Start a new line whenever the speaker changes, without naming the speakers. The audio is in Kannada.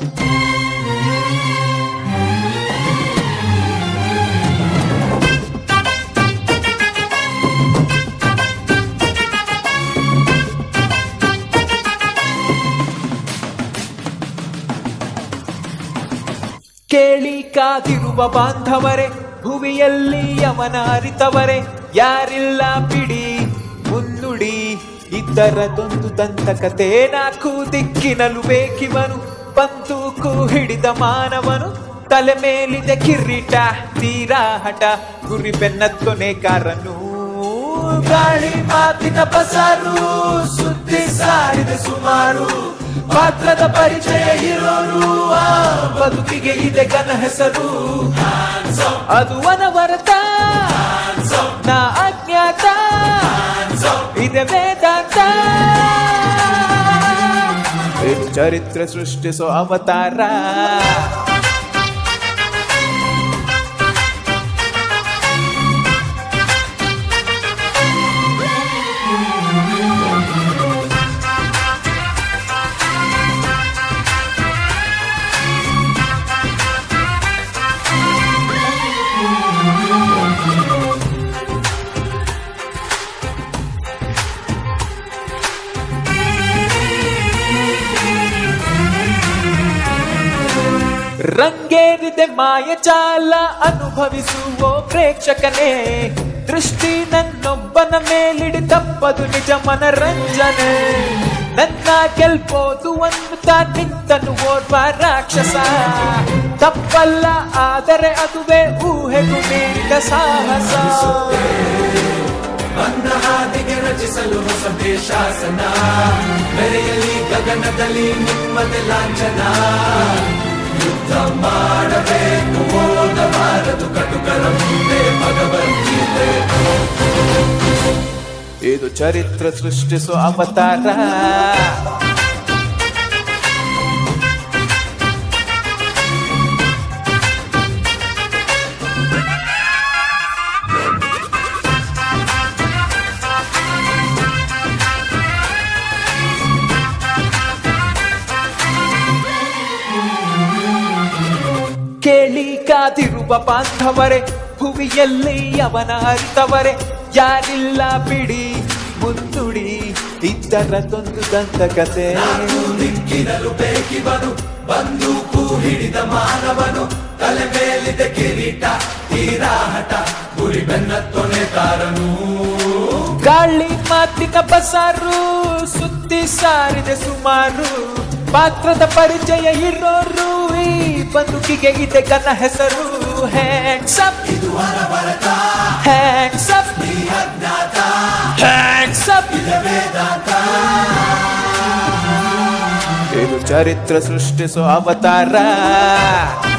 ಕೇಳಿ ಕಾದಿರುವ ಬಾಂಧವರೇ ಭುವಿಯಲ್ಲಿ ಅವನ ಅರಿತವರೇ ಯಾರಿಲ್ಲ ಬಿಡಿ ಮುನ್ನುಡಿ ಇದ್ದರದೊಂದು ದಂತಕತೆ ನಾಲ್ಕು ದಿಕ್ಕಿನಲು ಬೇಕಿವನು ಬಂದೂಕು ಹಿಡಿದ ಮಾನವನು ತಲೆ ಮೇಲಿದೆ ಕಿರೀಟ ತೀರಾ ಹಠ ಗುರಿ ಬೆನ್ನತ್ತೊನೆಗಾರನು ಗಾಳಿ ಮಾತಿನ ಬಸಾರು ಸುದ್ದಿ ಸಾರಿದೆ ಸುಮಾರು ಪಾತ್ರದ ಪರಿಚಯ ಇರೋರು ಆ ಬದುಕಿಗೆ ಇದೆ ಘನ ಹೆಸರು ಅದು ಅನವರತ ನಾ ಅಜ್ಞಾತ ಇದೆ ವೇದಾಂತ ಇದು ಚರಿತ್ರೆ ಸೃಷ್ಟಿಸೋ ಅವತಾರ ರಂಗೇರಿದೆ ಮಾಯಜಾಲ ಅನುಭವಿಸುವ ಪ್ರೇಕ್ಷಕನೇ ದೃಷ್ಟಿ ನನ್ನೊಬ್ಬನ ಮೇಲಿಡಿ ತಪ್ಪದು ನಿಜ ಮನರಂಜನೆ ನನ್ನ ಗೆಲ್ಬೋದು ಅನ್ನುತ್ತ ನಿಂತನು ಓರ್ವ ರಾಕ್ಷಸ ತಪ್ಪಲ್ಲ ಆದರೆ ಅದುವೇ ಊಹೆಗೂ ಮೀರಿದ ಸಾಹಸ
ಬಂದ ಹಾದಿಗೆ ರಚಿಸಲು ಹೊಸ ದೇಶಾಸನ ಮೆರೆಯಲಿ ಗಗನದಲ್ಲಿ ನಿಮ್ಮದೆ ಲಾಂಛನ ಯುದ್ಧ ಮಾಡಬೇಕು ಓದಬಾರದು ಕಟುಕರ ಮುಂದೆ ಭಗವದ್ಗೀತೆ
ಇದು ಚರಿತ್ರೆ ಸೃಷ್ಟಿಸೋ ಅವತಾರ ಕೇಳಿ ಕಾದಿರುವ ಬಾಂಧವರೇ ಭುವಿಯಲ್ಲಿ ಅವನ ಅರಿತವರೇ ಯಾರಿಲ್ಲ ಬಿಡಿ ಮುನ್ನುಡಿ ಇದ್ದರದೊಂದು ದಂತಕತೆ
ದಿಕ್ಕಿನಲು ಬೇಕಿವನು ಬಂದೂಕು ಹಿಡಿದ ಮಾನವನು ತಲೆ ಮೇಲಿದೆ ಕಿರೀಟ ತೀರಾ ಹಠ ಗುರಿ ಬೆನ್ನತ್ತೊನೆಗಾರನು
ಗಾಳಿ ಮಾತಿನ ಬಸಾರು ಸುದ್ದಿ ಸಾರಿದೆ ಸುಮಾರು ಪಾತ್ರದ ಪರಿಚಯ ಇರೋರು ಈ ಬದುಕಿಗೆ ಇದೆ ಘನ ಹೆಸರು ಹ್ಯಾಂಡ್ಸ್ ಅಪ್
ಇದು ಅನವರತ
ಹ್ಯಾಂಡ್ಸ್ ಅಪ್
ಈ ಅಜ್ಞಾತ
ಹ್ಯಾಂಡ್ಸ್ ಅಪ್
ಇದೆ ವೇದಾಂತ
ಇದು ಚರಿತ್ರೆ ಸೃಷ್ಟಿಸೋ ಅವತಾರ